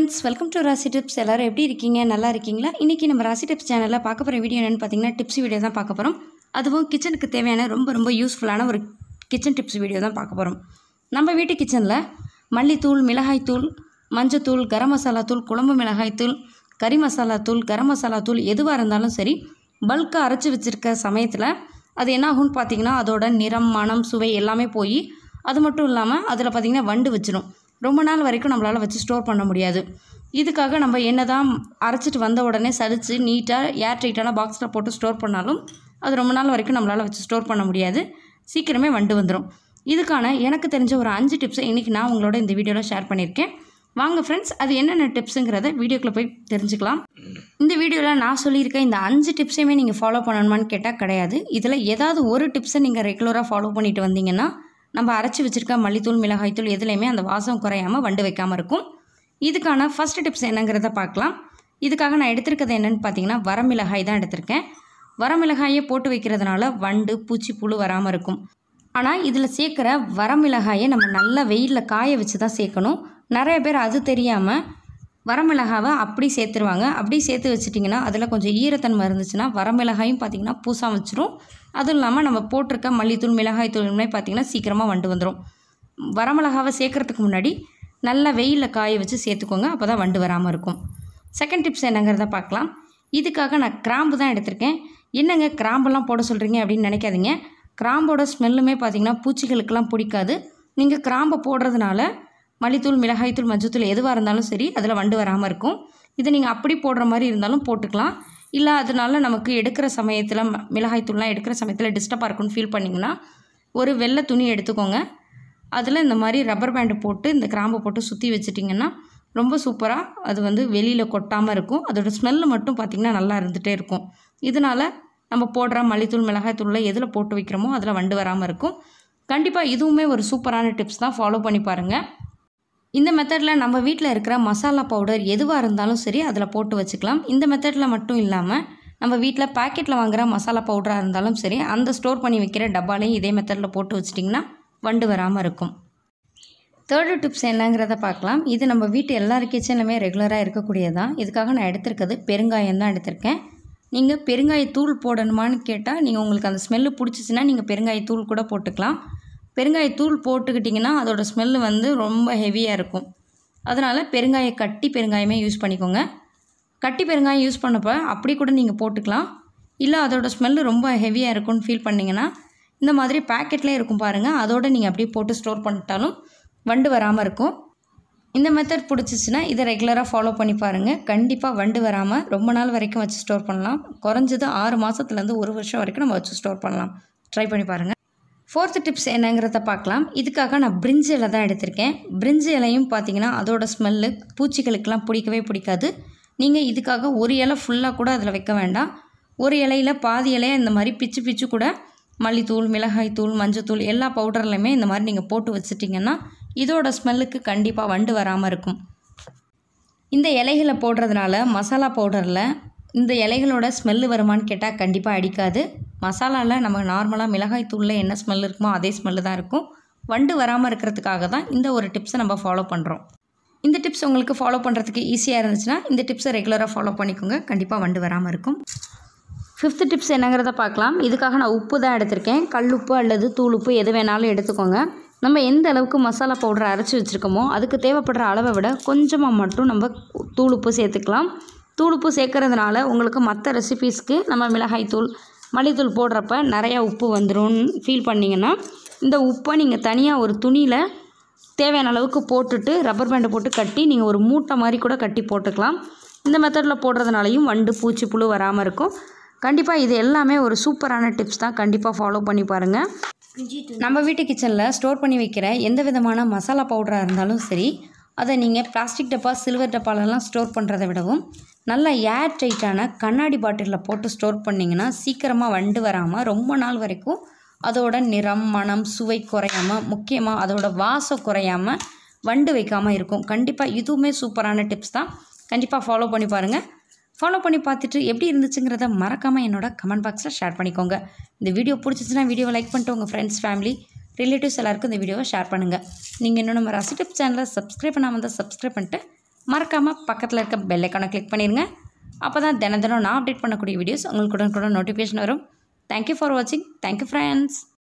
friends welcome to Rasi tips எல்லோரும் எப்படி இருக்கீங்க நல்லா இருக்கீங்களா இன்றைக்கி நம்ம ராசி டிப்ஸ் சேனலில் பார்க்க போகிற வீடியோ என்னென்னு பார்த்தீங்கன்னா டிப்ஸ் வீடியோ தான் பார்க்க போகிறோம் அதுவும் கிச்சனுக்கு தேவையான ரொம்ப ரொம்ப யூஸ்ஃபுல்லான ஒரு கிச்சன் டிப்ஸ் வீடியோ தான் பார்க்க போகிறோம் நம்ம வீட்டு கிச்சனில் மல்லித்தூள் மிளகாய்த்தூள் மஞ்சத்தூள் கரம் மசாலா தூள் குழம்பு மிளகாய்த்தூள் கறி மசாலா தூள் கரம் மசாலா தூள் எதுவாக இருந்தாலும் சரி பல்காக அரைச்சி வச்சுருக்க சமயத்தில் அது என்ன ஆகும்னு பார்த்தீங்கன்னா அதோட நிறம் மனம் சுவை எல்லாமே போய் அது மட்டும் இல்லாமல் அதில் பார்த்திங்கன்னா வண்டு வச்சிரும் ரொம்ப நாள் வரைக்கும் நம்மளால் வச்சு ஸ்டோர் பண்ண முடியாது இதுக்காக நம்ம என்ன தான் அரைச்சிட்டு வந்த உடனே சலித்து நீட்டாக ஏர் டைட்டான பாக்ஸில் போட்டு ஸ்டோர் பண்ணாலும் அது ரொம்ப நாள் வரைக்கும் நம்மளால் வச்சு ஸ்டோர் பண்ண முடியாது சீக்கிரமே வண்டு வந்துடும் இதுக்கான எனக்கு தெரிஞ்ச ஒரு அஞ்சு டிப்ஸை இன்றைக்கி நான் உங்களோட இந்த வீடியோவில் ஷேர் பண்ணியிருக்கேன் வாங்க ஃப்ரெண்ட்ஸ் அது என்னென்ன டிப்ஸுங்கிறத வீடியோக்குள்ளே போய் தெரிஞ்சுக்கலாம் இந்த வீடியோவில் நான் சொல்லியிருக்க இந்த அஞ்சு டிப்ஸையுமே நீங்கள் ஃபாலோ பண்ணணுமான்னு கேட்டால் கிடையாது இதில் ஏதாவது ஒரு டிப்ஸை நீங்கள் ரெகுலராக ஃபாலோ பண்ணிட்டு வந்தீங்கன்னா நம்ம அரைச்சி வச்சுருக்க மல்லித்தூள் மிளகாய்த்தூள் எதுலேயுமே அந்த வாசம் குறையாமல் வண்டு வைக்காமல் இருக்கும் இதுக்கான ஃபஸ்ட் டிப்ஸ் என்னங்கிறத பார்க்கலாம் இதுக்காக நான் எடுத்திருக்கிறது என்னென்னு பார்த்தீங்கன்னா வரமிளகாய் தான் எடுத்திருக்கேன் வரமிளகாயை போட்டு வைக்கிறதுனால வண்டு பூச்சி புழு வராமல் இருக்கும் ஆனால் இதில் சேர்க்குற வரமிளகாயை நம்ம நல்லா வெயிலில் காய வச்சு தான் சேர்க்கணும் நிறைய பேர் அது தெரியாமல் வரமிளகாவை அப்படி சேர்த்துருவாங்க அப்படி சேர்த்து வச்சிட்டிங்கன்னா அதில் கொஞ்சம் ஈரத்தன்மை இருந்துச்சுன்னா வரமிளகாயும் பார்த்திங்கன்னா பூசா வச்சிரும் அதுவும் இல்லாமல் நம்ம போட்டிருக்க மல்லித்தூள் மிளகாய் தூளுமே பார்த்திங்கன்னா சீக்கிரமாக வண்டு வந்துடும் வரமிளகாவை சேர்க்குறதுக்கு முன்னாடி நல்லா வெயிலில் காய வச்சு சேர்த்துக்கோங்க அப்போ தான் வண்டு வராமல் இருக்கும் செகண்ட் டிப்ஸ் என்னங்கிறத பார்க்கலாம் இதுக்காக நான் கிராம்பு தான் எடுத்திருக்கேன் என்னங்க கிராம்பெல்லாம் போட சொல்கிறீங்க அப்படின்னு நினைக்காதீங்க கிராம்போட ஸ்மெல்லுமே பார்த்திங்கன்னா பூச்சிகளுக்கெல்லாம் பிடிக்காது நீங்கள் கிராம்பை போடுறதுனால மல்லித்தூள் மிளகாய்த்தூள் மஞ்சத்தூள் எதுவாக இருந்தாலும் சரி அதில் வண்டு வராமல் இருக்கும் இதை நீங்கள் அப்படி போடுற மாதிரி இருந்தாலும் போட்டுக்கலாம் இல்லை அதனால நமக்கு எடுக்கிற சமயத்தில் ம- மிளகாய்த்தூள்லாம் எடுக்கிற சமயத்தில் டிஸ்டர்பாக இருக்குன்னு ஃபீல் பண்ணிங்கன்னா ஒரு வெள்ளை துணி எடுத்துக்கோங்க அதில் இந்த மாதிரி ரப்பர் பேண்டு போட்டு இந்த கிராம்பை போட்டு சுற்றி வச்சிட்டிங்கன்னா ரொம்ப சூப்பராக அது வந்து வெளியில் கொட்டாமல் இருக்கும் அதோட ஸ்மெல்லு மட்டும் பார்த்திங்கன்னா நல்லா இருந்துகிட்டே இருக்கும் இதனால் நம்ம போடுற மல்லித்தூள் மிளகாய்த்தூளில் எதில் போட்டு வைக்கிறோமோ அதில் வண்டு வராமல் இருக்கும் கண்டிப்பாக இதுவுமே ஒரு சூப்பரான டிப்ஸ் தான் ஃபாலோ பண்ணி பாருங்கள் இந்த மெத்தடில் நம்ம வீட்டில் இருக்கிற மசாலா பவுடர் எதுவாக இருந்தாலும் சரி அதில் போட்டு வச்சுக்கலாம் இந்த மெத்தடில் மட்டும் இல்லாமல் நம்ம வீட்டில் பாக்கெட்டில் வாங்குற மசாலா பவுடராக இருந்தாலும் சரி அந்த ஸ்டோர் பண்ணி வைக்கிற டப்பாலையும் இதே மெத்தடில் போட்டு வச்சிட்டிங்கன்னா வண்டு வராமல் இருக்கும் தேர்டு டிப்ஸ் என்னங்கிறத பார்க்கலாம் இது நம்ம வீட்டு எல்லார் கிச்சன்லுமே ரெகுலராக இருக்கக்கூடியதான் இதுக்காக நான் எடுத்திருக்கிறது பெருங்காயம் தான் எடுத்திருக்கேன் நீங்கள் பெருங்காயத்தூள் போடணுமான்னு கேட்டால் நீங்கள் உங்களுக்கு அந்த ஸ்மெல்லு பிடிச்சிச்சின்னா நீங்கள் பெருங்காயத்தூள் கூட போட்டுக்கலாம் பெருங்காயத்தூள் போட்டுக்கிட்டிங்கன்னா அதோட ஸ்மெல்லு வந்து ரொம்ப ஹெவியாக இருக்கும் அதனால் பெருங்காய கட்டி பெருங்காயமே யூஸ் பண்ணிக்கோங்க கட்டி பெருங்காயம் யூஸ் பண்ணப்போ அப்படி கூட நீங்கள் போட்டுக்கலாம் இல்லை அதோட ஸ்மெல்லு ரொம்ப ஹெவியாக இருக்கும்னு ஃபீல் பண்ணிங்கன்னா இந்த மாதிரி பேக்கெட்லேயே இருக்கும் பாருங்கள் அதோட நீங்கள் அப்படியே போட்டு ஸ்டோர் பண்ணிட்டாலும் வண்டு வராமல் இருக்கும் இந்த மெத்தட் பிடிச்சிச்சின்னா இதை ரெகுலராக ஃபாலோ பண்ணி பாருங்கள் கண்டிப்பாக வண்டு வராமல் ரொம்ப நாள் வரைக்கும் வச்சு ஸ்டோர் பண்ணலாம் குறைஞ்சது ஆறு மாதத்துலேருந்து ஒரு வருஷம் வரைக்கும் நம்ம வச்சு ஸ்டோர் பண்ணலாம் ட்ரை பண்ணி பாருங்கள் ஃபோர்த்து டிப்ஸ் என்னங்கிறத பார்க்கலாம் இதுக்காக நான் பிரிஞ்சு இலை தான் எடுத்திருக்கேன் பிரிஞ்சு இலையும் பார்த்தீங்கன்னா அதோட ஸ்மெல்லு பூச்சிகளுக்கெல்லாம் பிடிக்கவே பிடிக்காது நீங்கள் இதுக்காக ஒரு இலை ஃபுல்லாக கூட அதில் வைக்க வேண்டாம் ஒரு இலையில பாதி இலையை இந்த மாதிரி பிச்சு பிச்சு கூட மல்லித்தூள் மிளகாய்த்தூள் மஞ்சத்தூள் எல்லா பவுடர்லையுமே இந்த மாதிரி நீங்கள் போட்டு வச்சிட்டிங்கன்னா இதோட ஸ்மெல்லுக்கு கண்டிப்பாக வண்டு வராமல் இருக்கும் இந்த இலைகளை போடுறதுனால மசாலா பவுடரில் இந்த இலைகளோட ஸ்மெல்லு வருமான்னு கேட்டால் கண்டிப்பாக அடிக்காது மசாலாவில் நம்ம நார்மலாக மிளகாய் தூளில் என்ன ஸ்மெல் இருக்குமோ அதே ஸ்மெல்லு தான் இருக்கும் வண்டு வராமல் இருக்கிறதுக்காக தான் இந்த ஒரு டிப்ஸை நம்ம ஃபாலோ பண்ணுறோம் இந்த டிப்ஸ் உங்களுக்கு ஃபாலோ பண்ணுறதுக்கு ஈஸியாக இருந்துச்சுன்னா இந்த டிப்ஸை ரெகுலராக ஃபாலோ பண்ணிக்கோங்க கண்டிப்பாக வண்டு வராமல் இருக்கும் ஃபிஃப்த்து டிப்ஸ் என்னங்கிறத பார்க்கலாம் இதுக்காக நான் உப்பு தான் எடுத்திருக்கேன் கல் உப்பு அல்லது தூள் உப்பு எது வேணாலும் எடுத்துக்கோங்க நம்ம எந்த அளவுக்கு மசாலா பவுடரை அரைச்சி வச்சுருக்கோமோ அதுக்கு தேவைப்படுற அளவை விட கொஞ்சமாக மட்டும் நம்ம தூள் உப்பு சேர்த்துக்கலாம் தூள் உப்பு சேர்க்கறதுனால உங்களுக்கு மற்ற ரெசிபீஸ்க்கு நம்ம மிளகாய் தூள் மல்லித்தூள் போடுறப்ப நிறையா உப்பு வந்துடும் ஃபீல் பண்ணிங்கன்னா இந்த உப்பை நீங்கள் தனியாக ஒரு துணியில் தேவையான அளவுக்கு போட்டுட்டு ரப்பர் பேண்டை போட்டு கட்டி நீங்கள் ஒரு மூட்டை மாதிரி கூட கட்டி போட்டுக்கலாம் இந்த மெத்தடில் போடுறதுனாலையும் வண்டு பூச்சி புழு வராமல் இருக்கும் கண்டிப்பாக இது எல்லாமே ஒரு சூப்பரான டிப்ஸ் தான் கண்டிப்பாக ஃபாலோ பண்ணி பாருங்கள் நம்ம வீட்டு கிச்சனில் ஸ்டோர் பண்ணி வைக்கிற எந்த விதமான மசாலா பவுடராக இருந்தாலும் சரி அதை நீங்கள் பிளாஸ்டிக் டப்பா சில்வர் டப்பாலெல்லாம் ஸ்டோர் பண்ணுறதை விடவும் நல்ல ஏர் டைட்டான கண்ணாடி பாட்டிலில் போட்டு ஸ்டோர் பண்ணிங்கன்னா சீக்கிரமாக வண்டு வராமல் ரொம்ப நாள் வரைக்கும் அதோட நிறம் மனம் சுவை குறையாமல் முக்கியமாக அதோட வாசம் குறையாமல் வண்டு வைக்காமல் இருக்கும் கண்டிப்பாக இதுவுமே சூப்பரான டிப்ஸ் தான் கண்டிப்பாக ஃபாலோ பண்ணி பாருங்கள் ஃபாலோ பண்ணி பார்த்துட்டு எப்படி இருந்துச்சுங்கிறத மறக்காமல் என்னோட கமெண்ட் பாக்ஸில் ஷேர் பண்ணிக்கோங்க இந்த வீடியோ பிடிச்சிச்சுன்னா வீடியோவை லைக் பண்ணிட்டு உங்கள் ஃப்ரெண்ட்ஸ் ஃபேமிலி ரிலேட்டிவ்ஸ் எல்லாருக்கும் இந்த வீடியோவை ஷேர் பண்ணுங்கள் நீங்கள் இன்னும் நம்ம ரசி டிப் சேனலை சப்ஸ்கிரைப் பண்ணாமல் இருந்தால் சப்ஸ்கிரைப் பண்ணிட்டு மறக்காமல் பக்கத்தில் இருக்க பெல் ஐக்கானை கிளிக் பண்ணிடுங்க அப்போ தான் தினம் தினம் நான் அப்டேட் பண்ணக்கூடிய வீடியோஸ் உங்களுக்கு கூட நோட்டிஃபிகேஷன் வரும் தேங்க்யூ ஃபார் வாட்சிங் தேங்க்யூ ஃப்ரெண்ட்ஸ்